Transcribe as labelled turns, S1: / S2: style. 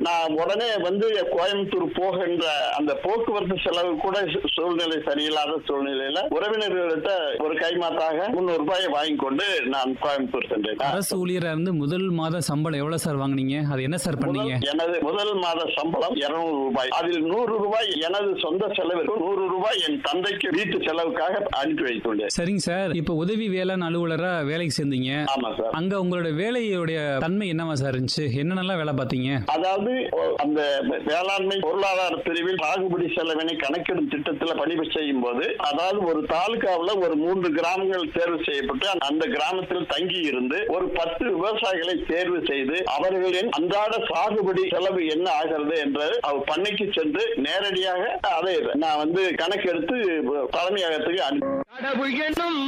S1: நான் உடனே வந்து கோயம்புத்தூர் போகின்ற அந்த போக்குவரத்து செலவு கூட சூ- சூழ்நிலை சரியில்லாத சூழ்நிலையில உறவினர்களிட்ட ஒரு கைமாத்தாக முன்னூறு ரூபாயை வாங்கி கொண்டு நான் கோயம்புத்தூர் சென்றேன்
S2: அரசு ஊழியரா இருந்து முதல் மாத சம்பளம் எவ்வளவு சார் வாங்குனீங்க அது என்ன சார் பண்ணீங்க
S1: முதல் எனது முதல் மாத சம்பளம் 200 ரூபாய் அதில் நூறு ரூபாய் எனது சொந்த செலவிற்கு நூறு ரூபாய் என் தந்தைக்கு வீட்டு செலவுக்காக அனுப்பி வைத்துள்ளேன்
S2: சரிங்க சார் இப்ப உதவி வேளாண் அலுவலரா வேலைக்கு சேர்ந்தீங்க
S1: ஆமா சார்
S2: அங்க உங்களோட வேலையுடைய தன்மை என்னவா சார் இருந்துச்சு என்னென்னலாம் வேலை பார்த்தீங்க
S1: அதாவது ஒ- அந்த வேளாண்மை பொருளாதார பிரிவில் சாகுபடி செலவினை கணக்கிடும் திட்டத்தில் பணி செய்யும் போது அதாவது ஒரு தாலுகாவுல ஒரு மூன்று கிராமங்கள் தேர்வு செய்யப்பட்டு அந்த கிராமத்தில் தங்கி இருந்து ஒரு பத்து விவசாயிகளை தேர்வு செய்து அவர்களின் அன்றாட சாகுபடி செலவு என்ன ஆகிறது என்று அவர் பண்ணைக்கு சென்று நேரடியாக அதை நான் வந்து கணக்கெடுத்து தலைமையகத்துக்கு அனுப்பி
S3: கடவுள் என்னும்